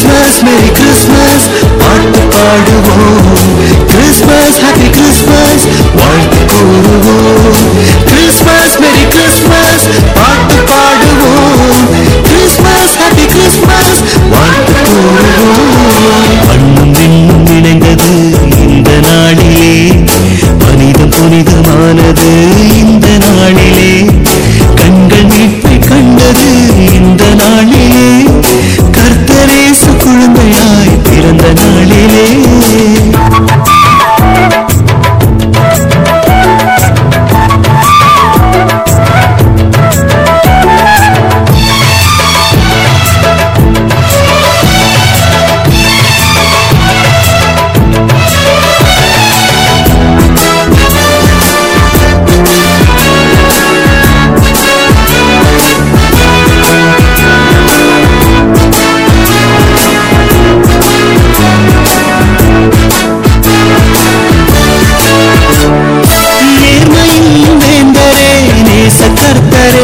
Christmas merry Christmas பாட்டு பாடுவோம் Christmas happy Christmas வாழ்த்து கூறுவோம் கிறிஸ்மஸ் மேரி கிறிஸ்மஸ் பாட்டு பாடுவோம் கிறிஸ்மஸ் ஹாப்பி கிறிஸ்மஸ் வாழ்த்து கூறுவோம் மண்ணும் விண்ணும் இணைந்தது இந்த நாளிலே மனிதம் புனிதமானது இந்த நாளிலே கண்கள் மீட்பை கண்டது இந்த நாளிலே கர்த்தரேசு குழந்தையாய் பிறந்த நாளிலே நேர்மையின் வேந்தரே நேச கர்த்தரே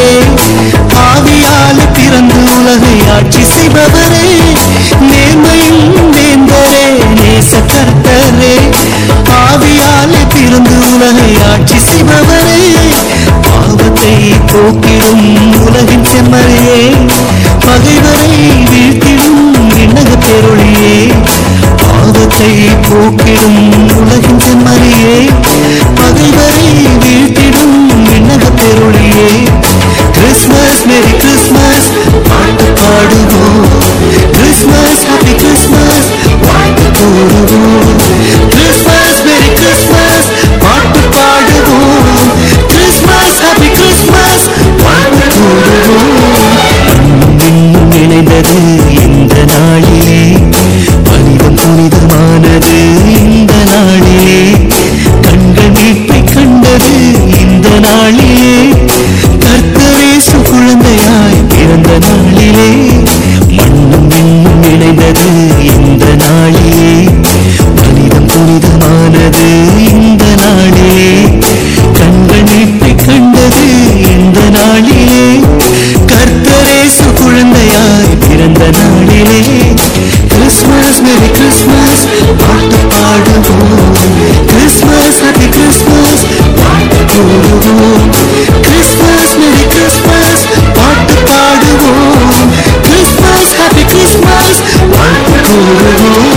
ஆவியால பிறந்து உலகை ஆட்சி செய்பவரே நேர்மையின் வேந்தரே நேச கர்த்தரே ஆவியால பிறந்து உலகை ஆட்சி செய்பவரே பாவத்தை போக்கிடும் உலகின் செம்மறையே பகைவரை வீழ்த்திடும் விண்ணக பேரொழியே பாவத்தை போக்கிடும் உலகின் செம்மறியே பகைவரை வீழ்த்திடும் விண்ணக பெருளியே கிறிஸ்மஸ் மேரி கிறிஸ்மஸ் பாட்டு பாடுவோம் கிறிஸ்மஸ் ஹாப்பி கிறிஸ்மஸ் வாழ்த்து கூறுவோம் கிறிஸ்மஸ் மேரி கிறிஸ்மஸ் பாட்டு பாடுவோம் கிறிஸ்மஸ் ஹாப்பி கிறிஸ்மஸ் வாழ்த்து கூறுவோம் இன்னும் இணைந்தது இந்த நாளிலே மனிதம் புனிதமானது இந்த நாளிலே கண்கள் மீட்பை கண்டது இந்த நாளிலே கர்த்தரேசு குழந்தையாய் பிறந்த நாளிலே மண்ணும் விண்ணும் இணைந்தது இந்த நாளிலே மனிதம் புனிதமானது இந்த நாளிலே கண்கள் மீட்பை கண்டது இந்த நாளிலே கர்த்தரேசு குழந்தையாய் பிறந்த நாளிலே கிறிஸ்மஸ் மேரி கிறிஸ்மஸ் பாட்டு பாடுவோம் கிறிஸ்மஸ் ஹாப்பி கிறிஸ்மஸ் பாட்டு கூறுவோம் கிறிஸ்மஸ் மேரி கிறிஸ்மஸ் பாட்டு பாடுவோம் கிறிஸ்மஸ் ஹாப்பி கிறிஸ்மஸ் வாழ்த்து கூறுவோம்